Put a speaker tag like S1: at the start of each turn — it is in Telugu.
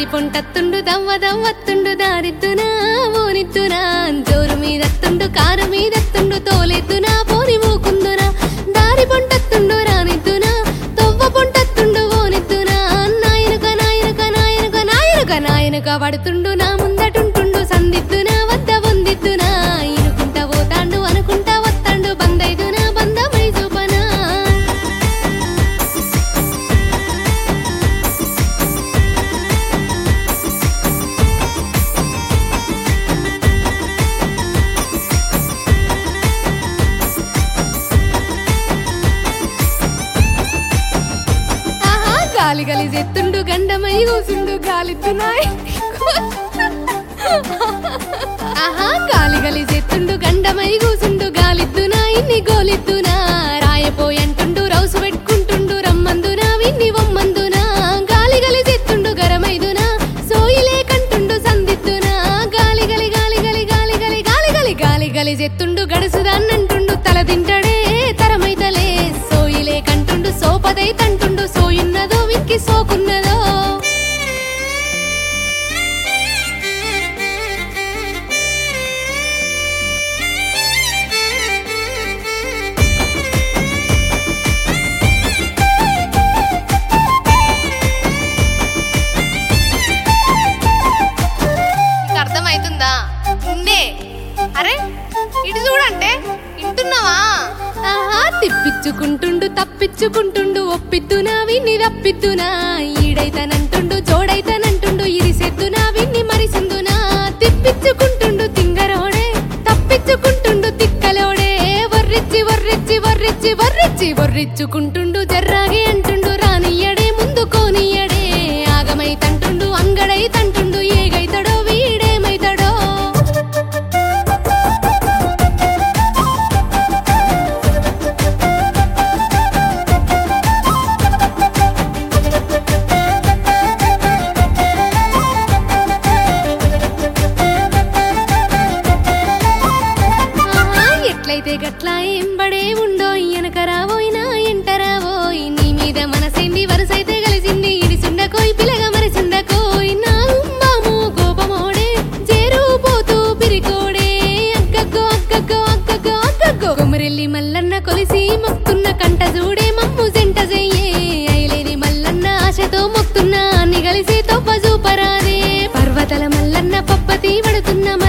S1: పొంటత్తుండు దవ్వ దవ్వత్తుండు దారిద్దునా ఓనిద్దునా జోరు మీదత్తుండు కారు మీదత్తుండు తోలెద్దునా పోని మూకుందునా దారి పొంటత్తుండు రానిద్దునా తొవ్వ పొంటత్తుండు ఓనిద్దునా నాయనుక నాయనుక నాయనుక నాయనుక నాయనుక పడుతుండు నా ముందటుంటుండు సందిద్దునా వద్ద వందిద్దునా ఇనుకుంటా పోతాండు అనుకుంటా వత్తాండు బందైదునా బంధమై చూపనా ఆహా గాలి గలి చెత్తుండు గండమై కూసుండు గాలిత్తున్నాయి ఆహా గాలి గలి చెత్తుండు గండమై కూసుండు గాలిద్దునా ఇన్ని గోలిద్దునా రాయపోయంటుండు రౌసు పెట్టుకుంటుండు రమ్మందునా విన్ని వమ్మందునా గాలి గలి చెత్తుండు గరమైదునా సోయిలే కంటుండు సందిద్దునా గాలి గలి గాలి గలి గాలి గలి గాలి గలి గాలి గలి చెత్తుండు గడుసుదాన్నంటుండు తల తింటడే తరమైతలే సోయిలే కంటుండు సోపదై తంటుండు సోయున్నదో విక్కి సోకున్నదో
S2: నీకు అర్థమవుతుందా ఉండే అరే ఇటు చూడంటే వింటున్నావా
S1: ఆహా తిప్పించుకుంటుండు తప్పించుకుంటుండు ఒప్పిద్దునా విన్ని రప్పిద్దునా ఈడైతనంటుండు జోడైతనంటుండు ఇరిసెద్దునా విన్ని మరిసిందునా తిప్పించుకుంటుండు తింగరోడే తప్పించుకుంటుండు తిక్కలోడే వర్రిచ్చి వర్రిచ్చి వర్రిచ్చి వర్రిచ్చి వర్రిచ్చుకుంటుండు జర్రాగి అంటుండు రానియ్యడే ముందు కోనియ్యడే ఆగమై తంటుండు అంగడై తంటుండు ఏగైతడో వీడేమైతడో ఆహా, ఎట్లయితే గట్లా ఎంబడే ఉండో వెనక రావోయినా ఎంట రావోయ్ నీ మీద మనసైంది వరసైతే కలిసింది ఇడిసుండకోయ్ పిలగ మరిసుండకోయ్ నా ఉమ్మాము కోపమోడే చేరు పోతూ పిరికోడే అగ్గగ్గో అగ్గగ్గో అగ్గగ్గో అగ్గగ్గో కొమరెల్లి మల్లన్న కొలిసి మొక్కున్న కంట చూడే మమ్ము జంట చెయ్యే ఐలేని మల్లన్న ఆశతో మొక్కున్న అన్ని కలిసి తొప్ప చూపరాదే పర్వతల మల్లన్న పప్పతి పడుతున్న